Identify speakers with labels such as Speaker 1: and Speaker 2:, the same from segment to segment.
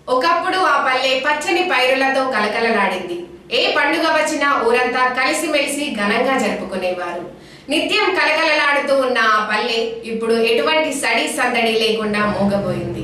Speaker 1: ఒకప్పుడు ఆ పల్లె పచ్చని పైరులతో కలకలలాడింది ఏ పండుగ వచ్చినా ఊరంతా కలిసిమెలిసి ఘనంగా జరుపుకునేవారు నిత్యం కలకలలాడుతూ ఉన్న ఆ పల్లె ఇప్పుడు ఎటువంటి సడి సందడి లేకుండా మూగబోయింది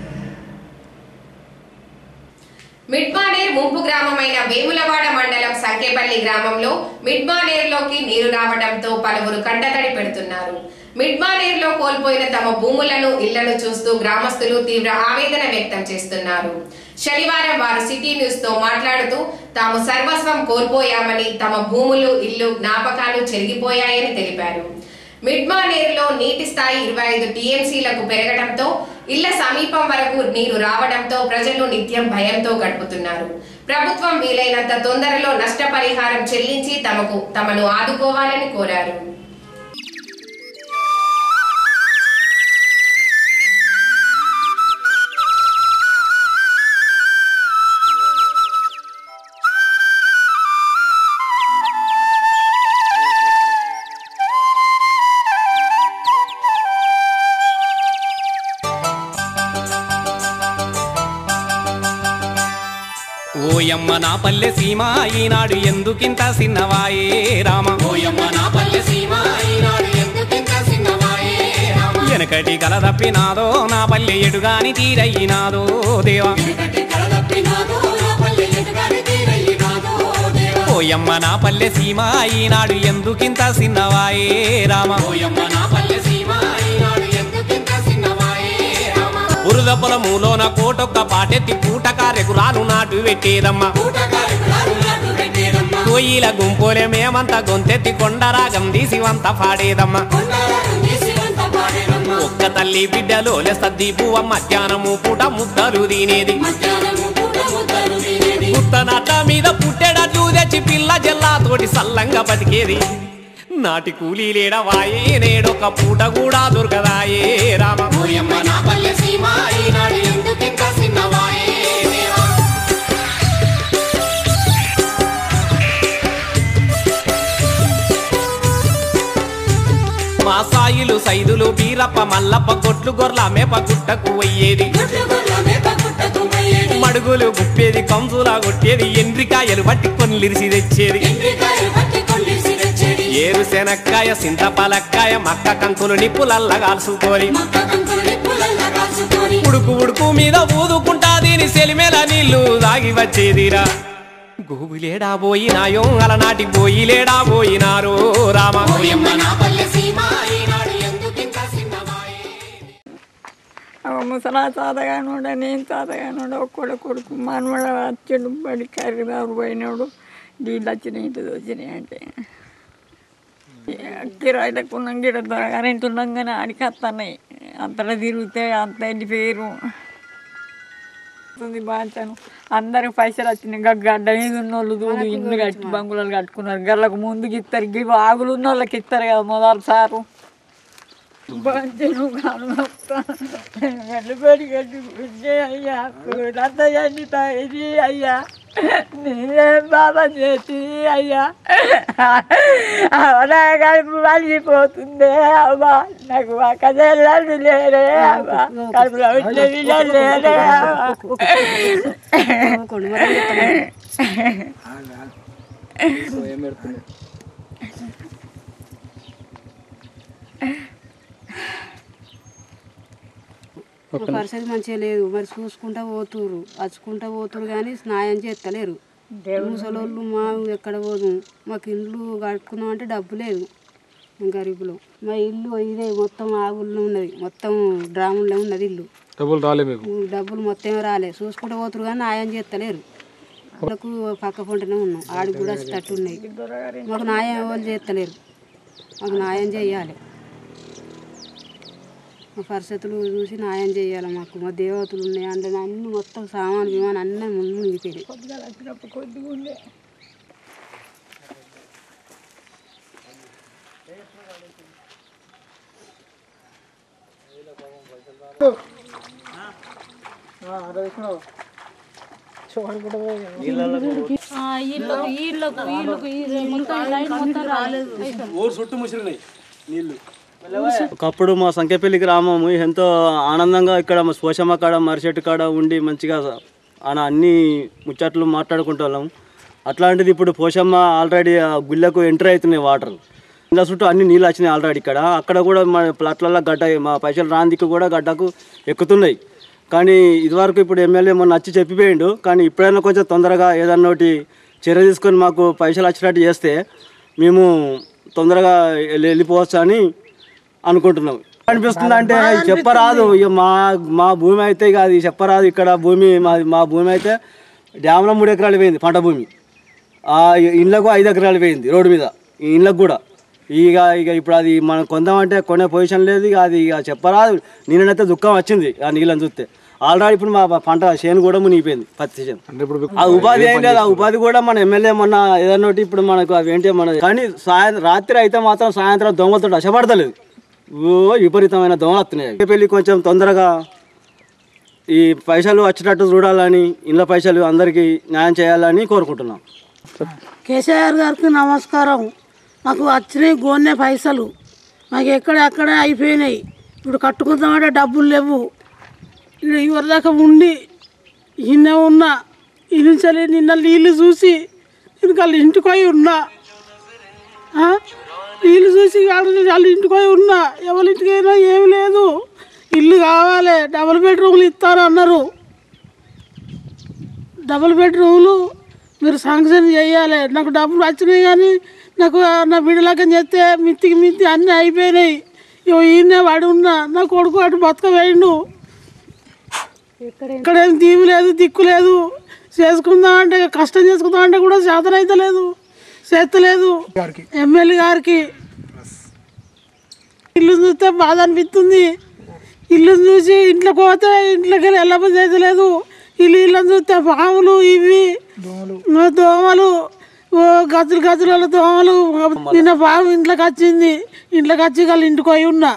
Speaker 1: మిడ్మానేర్ ముంపు గ్రామమైన వేములవాడ మండలం సంకేపల్లి గ్రామంలో మిడ్మానేర్లోకి నీరు రావడంతో పలువురు కంటతడి పెడుతున్నారు మిడ్మానేర్లో కోల్పోయిన తమ భూములను ఇళ్లను చూస్తూ గ్రామస్తులు తీవ్ర ఆవేదన వ్యక్తం చేస్తున్నారు శనివారం వారు సిటీ న్యూస్ తో మాట్లాడుతూ తాము సర్వస్వం కోల్పోయామని తమ భూములు ఇల్లు జ్ఞాపకాలు చెరిగిపోయాయని తెలిపారు మిడ్మానేరులో నీటి స్థాయి ఇరవై ఐదు టీఎంసీలకు పెరగడంతో ఇళ్ల సమీపం వరకు నీరు రావడంతో ప్రజలు నిత్యం భయంతో గడుపుతున్నారు ప్రభుత్వం వీలైనంత తొందరలో నష్టపరిహారం చెల్లించి తమకు తమను ఆదుకోవాలని కోరారు
Speaker 2: ఓయమ్మ నా పల్లె సీమ ఈనాడు ఎందుకింత సిన్నవాయే రామ
Speaker 3: ఓయమ్మ నా పల్లె సీమ ఈనాడు ఎందుకింత సిన్నమాయే రామ
Speaker 2: వెనకటి కల తప్పినాదో నా పల్లె ఎడుగాని తీరయ్యినాదో దేవా
Speaker 3: వెనుకటి కలదప్పినాదో నా పల్లె ఎటుగాని తీరయ్యినాదో దేవా
Speaker 2: ఓయమ్మ నా పల్లె సీమ ఈనాడు ఎందుకింత సిన్నవాయే రామ
Speaker 3: ఓయమ్మ నా పల్లె సీమ ఈనాడు ఎందుకింత సిన్నమాయే రామ
Speaker 2: బురద పొలములోన కోటొక్క పాటెత్తి పూటకారెకు రాను నాటు పెట్టేదమ్మ
Speaker 3: కూటగారికి రారు నాటు పెట్టేదమ్మ
Speaker 2: కోయిల గుంపోలే మేమంతా గొంతెత్తి కొండరాగం తీసి వంత పాడేదమ్మ
Speaker 3: కొండలను తీసి వంత పాడేదమ్మ
Speaker 2: ఒక్క తల్లి బిడ్డలో సద్ది పువ్వ మధ్యాహ్నము పూట ముద్దలు తినేది
Speaker 3: మధ్యాహ్నము పూట ముద్దలు తినేది
Speaker 2: పుట్టనట్ల మీద పుట్టెడట్లు తెచ్చి పిల్ల జల్లా తోటి సల్లంగా బతికేది నాటి కూలీ లేడవాయే నేడొక పూట కూడా దొరకదాయే రామ
Speaker 3: ఓయమ్మ నా పల్లె సీమ ఈనాడు ఎందుకింత సిన్నమాయే దేవా
Speaker 2: మా సాయిలు సైదులు బీరప్ప మల్లప్ప కొట్లు గొర్ల మేప గుట్టకు అయ్యేది
Speaker 3: గుడ్లు గుడ్ల మేత గుట్టకు పోయేది
Speaker 2: మడుగులు గుప్పేది కంసులా కొట్టేది ఎండ్రికాయలు పట్టి కొన్లిరిసి తెచ్చేది
Speaker 3: ఎండ్రికాయలు పట్టి కొల్లిసి తెచ్చేది
Speaker 2: ఏరు శనక్కాయ సింతపలక్కాయ మక్క కంకులు నిప్పులల్ల కాల్చుకోని
Speaker 3: మక్క కంకులు నిప్పులల్ల కాల్చుకొని
Speaker 2: ఉడుకు ఉడుకు మీద ఊదుకుంటా దీని సెలిమేల నీళ్లు దాగి వచ్చేదిరా గోబులేడా పోయినాయో అలనాటి పోయిలేడా పోయినారో రామ
Speaker 3: ఓయమ్మ నా పల్లె సీమ ఈనాడు ఎందుకింత సిన్నమాయే
Speaker 4: ముసలా తాతగానుండ నేను తాతగానుండ ఒక్కడు కొడుకు మనవడ వచ్చాడు బడి కర్రీబాబు పోయినాడు నీళ్ళు వచ్చినాయి ఇంటి వచ్చినాయి అంటే కిరాయిలకు ఉన్నాం గిడ కరెంట్ ఉన్నాం కానీ ఆడికి వస్తున్నాయి అంతటా తిరిగితే అంత వెళ్ళిపోయారు ఉంది బాంచాను అందరికి పైసలు వచ్చినాయి ఇంకా గడ్డ మీద ఉన్న వాళ్ళు దూడు ఇల్లు కట్టి బంగుళాలు కట్టుకున్నారు గళ్ళకు ముందుకు ఇస్తారు ఇవి ఆగులు ఉన్న వాళ్ళకి ఇస్తారు కదా మొదలు సారు బాంచను వెళ్ళిపోయి గట్టి అయ్యా అంత ఇది అయ్యా నేనేం బాబా చేసి అయ్యా నా కడుపు మళ్ళీపోతుందే అమ్మా నాకు ఒక చెల్లెలు లేరే అమ్మా కడుపులో ఉండే బిడ్డలు లేరే
Speaker 5: మా పరిస్థితి మంచిగా లేదు మరి చూసుకుంటా పోతురు అచ్చుకుంటా పోతురు కానీ స్నాయం చేస్తలేరు ముసలోళ్ళు మా ఎక్కడ పోదు మాకు ఇల్లు కట్టుకుందాం అంటే డబ్బు లేదు మేము గరీబులు మా ఇల్లు ఇదే మొత్తం ఆగుల్లో ఉన్నది మొత్తం డ్రాముల్లో ఉన్నది ఇల్లు
Speaker 6: డబ్బులు రాలే మీకు
Speaker 5: డబ్బులు మొత్తం రాలే చూసుకుంటూ పోతురు కానీ న్యాయం చేస్తలేరు వాళ్ళకు పక్క పొంటనే ఉన్నాం ఆడికి కూడా తట్టు ఉన్నాయి మాకు న్యాయం ఎవరు చేస్తలేరు మాకు న్యాయం చేయాలి మా పరిస్థితులు చూసి న్యాయం చేయాలి మాకు మా దేవతలు ఉన్నాయి అంటే అన్ని మొత్తం సామాన్ విమానం అన్నీ ముందు మునిగిపోయినాయి
Speaker 4: కొద్దిగా ఉండే
Speaker 7: ఇళ్ళకు ఇళ్ళకు మొత్తం లైన్ మొత్తం రాలేదు
Speaker 6: ఊరు చుట్టూ ముసిరినాయి నీళ్లు ఒకప్పుడు మా సంఖ్యపల్లి గ్రామం ఎంతో ఆనందంగా ఇక్కడ మా పోషమ్మ కాడ మరిచెట్టు కాడ ఉండి మంచిగా ఆన అన్ని ముచ్చట్లు మాట్లాడుకుంటాం అట్లాంటిది ఇప్పుడు పోషమ్మ ఆల్రెడీ ఆ గుళ్ళకు ఎంటర్ అవుతున్నాయి వాటర్ ఇళ్ళ చుట్టూ అన్ని నీళ్ళు వచ్చినాయి ఆల్రెడీ ఇక్కడ అక్కడ కూడా మా ప్లాట్లలో గడ్డ మా పైసలు రాందికి కూడా గడ్డకు ఎక్కుతున్నాయి కానీ ఇదివరకు ఇప్పుడు ఎమ్మెల్యే మొన్న వచ్చి చెప్పిపోయిండు కానీ ఇప్పుడైనా కొంచెం తొందరగా ఏదన్నా ఒకటి చర్య తీసుకొని మాకు పైసలు వచ్చినట్టు చేస్తే మేము తొందరగా వెళ్ళి- వెళ్ళిపోవచ్చు అని అనుకుంటున్నాం అనిపిస్తుంది అంటే చెప్పరాదు ఇక మా మా భూమి అయితే ఇక అది చెప్పరాదు ఇక్కడ భూమి మా మా భూమి అయితే డ్యామ్లో మూడు ఎకరాలు పోయింది పంట భూమి ఆ ఇళ్ళకు ఐదు ఎకరాలు పోయింది రోడ్డు మీద ఈ ఇళ్ళకు కూడా ఇక ఇక ఇప్పుడు అది మనం కొందామంటే కొనే పొజిషన్ లేదు ఇక అది ఇక చెప్పరాదు నేనైతే దుఃఖం వచ్చింది ఆ నీళ్ళని చూస్తే ఆల్రెడీ ఇప్పుడు మా పంట చేను కూడా మునిగిపోయింది పత్తి చేను ఆ ఉపాధి ఏం లేదు ఆ ఉపాధి కూడా మన ఎమ్మెల్యే మొన్న ఏదన్నా ఒకటి ఇప్పుడు మనకు అవి ఏంటి మన కానీ సాయంత్రం రాత్రి అయితే మాత్రం సాయంత్రం దొంగలతో అశపడతలేదు ఓ విపరీతమైన దొంగలు వస్తున్నాయి అవి. పెళ్ళి కొంచెం తొందరగా ఈ పైసలు వచ్చేటట్టు చూడాలని ఇళ్ళ పైసలు అందరికీ న్యాయం చేయాలని కోరుకుంటున్నాం
Speaker 7: కేసీఆర్ గారికి నమస్కారం మాకు వచ్చినాయి గోనె పైసలు మాకు ఎక్కడ అక్కడే అయిపోయినాయి ఇప్పుడు కట్టుకుందామంటే డబ్బులు లేవు ఇక్కడ ఇవరి దాకా ఉండి ఇన్నే ఉన్నా ఇనిచలే నిన్న నీళ్ళు చూసి ఇంకా వాళ్ళ ఇంటికి పోయి ఉన్నా ఆ? నీళ్ళు చూసి వాళ్ళు వాళ్ళ ఇంటికి పోయి ఉన్నా ఎవరి ఇంటికైనా ఏమి లేదు ఇల్లు కావాలి డబుల్ బెడ్రూమ్లు ఇస్తారు అన్నారు డబుల్ బెడ్రూమ్లు మీరు శాంక్షన్ చేయాలి నాకు డబ్బులు వచ్చినాయి కానీ నాకు నా బిడ్డలకని చెప్తే మిత్తికి మిత్తి అన్నీ అయిపోయినాయి ఇగో ఈయనే వాడు ఉన్నా నా కొడుకు అటు బతకవేయండు ఇక్కడ ఏం దీవి లేదు దిక్కు లేదు చేసుకుందాం అంటే కష్టం చేసుకుందాం అంటే కూడా చేతన అయితే లేదు చేస్తలేదు ఎమ్మెల్యే గారికి ఇల్లు చూస్తే బాధ అనిపిస్తుంది ఇల్లు చూసి ఇంట్లోకి పోతే ఇంట్లోకి వెళ్ళి వెళ్ళబుద్ధి అయితే లేదు ఇల్లు ఇల్లు చూస్తే పాములు ఇవి ఆ దోమలు ఓ గజులు గజుల దోమలు నిన్న పాము ఇంట్లోకి వచ్చింది ఇంట్లోకి వచ్చి వాళ్ళు ఇంటికి పోయి ఉన్నా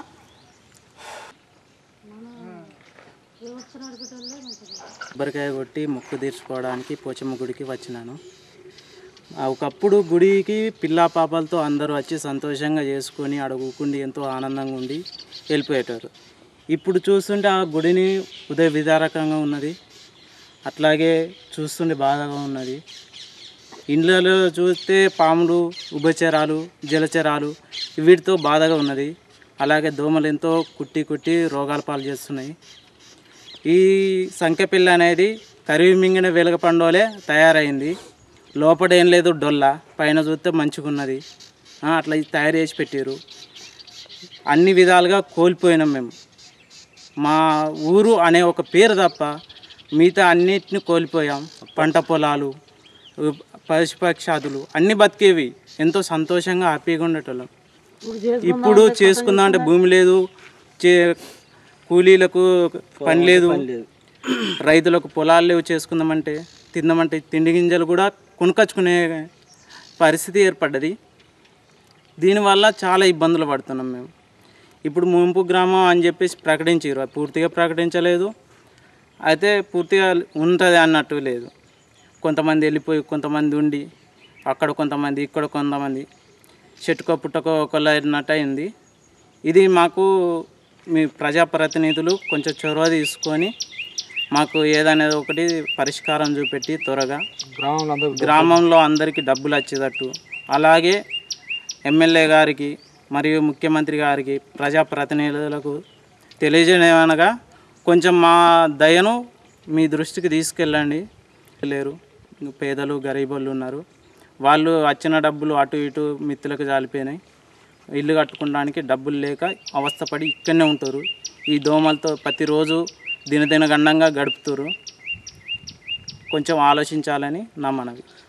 Speaker 8: కొబ్బరికాయ కొట్టి మొక్కు తీర్చుకోవడానికి పోచమ్మ గుడికి వచ్చినాను ఆ ఒకప్పుడు గుడికి పిల్లా పాపలతో అందరూ వచ్చి సంతోషంగా చేసుకొని అడుగుకుండి ఎంతో ఆనందంగా ఉండి వెళ్ళిపోయేటారు ఇప్పుడు చూస్తుంటే ఆ గుడిని ఉదయ విదారకంగా ఉన్నది అట్లాగే చూస్తుంటే బాధగా ఉన్నది ఇండ్లలో చూస్తే పాములు ఉభచరాలు జలచరాలు వీటితో బాధగా ఉన్నది అలాగే దోమలు ఎంతో కుట్టి కుట్టి రోగాల పాలు చేస్తున్నాయి ఈ సంఖ్యపిల్ల అనేది కరివి మింగిన వెలుగ పండువలే తయారైంది లోపల ఏం లేదు డొల్ల పైన చూస్తే మంచిగా ఉన్నది ఆ, అట్లా ఇది తయారు చేసి పెట్టారు అన్ని విధాలుగా కోల్పోయినాం మేము మా ఊరు అనే ఒక పేరు తప్ప మిగతా అన్నిటిని కోల్పోయాం పంట పొలాలు ఉ- పశుపక్షాదులు అన్ని బతికేవి ఎంతో సంతోషంగా హ్యాపీగా ఉండేటోళ్ళం ఇప్పుడు చేసుకుందాం అంటే భూమి లేదు చే కూలీలకు పని లేదు రైతులకు పొలాలు లేవు చేసుకుందామంటే తిందామంటే తిండి గింజలు కూడా కొనుకొచ్చుకునే పరిస్థితి ఏర్పడ్డది దీనివల్ల చాలా ఇబ్బందులు పడుతున్నాం మేము ఇప్పుడు ముంపు గ్రామం అని చెప్పేసి ప్రకటించారు అది పూర్తిగా ప్రకటించలేదు అయితే పూర్తిగా ఉంటుంది అన్నట్టు లేదు కొంతమంది వెళ్ళిపోయి కొంతమంది ఉండి అక్కడ కొంతమంది ఇక్కడ కొంతమంది చెట్టుకో పుట్టకో ఒకళ్ళు అన్నట్టు అయింది ఇది మాకు మీ ప్రజాప్రతినిధులు కొంచెం చొరవ తీసుకొని మాకు ఏదనేది ఒకటి పరిష్కారం చూపెట్టి త్వరగా గ్రామంలో అందరికీ డబ్బులు వచ్చేటట్టు అలాగే ఎమ్మెల్యే గారికి మరియు ముఖ్యమంత్రి గారికి ప్రజాప్రతినిధులకు తెలియజేయనగా కొంచెం మా దయను మీ దృష్టికి తీసుకెళ్ళండి లేరు పేదలు గరీబులు ఉన్నారు వాళ్ళు వచ్చిన డబ్బులు అటు ఇటు మిత్తులకు జాలిపోయినాయి ఇల్లు కట్టుకోవడానికి డబ్బులు లేక అవస్థపడి ఇక్కడనే ఉంటారు ఈ దోమలతో ప్రతిరోజు దినదిన గండంగా గడుపుతారు కొంచెం ఆలోచించాలని నా మనవి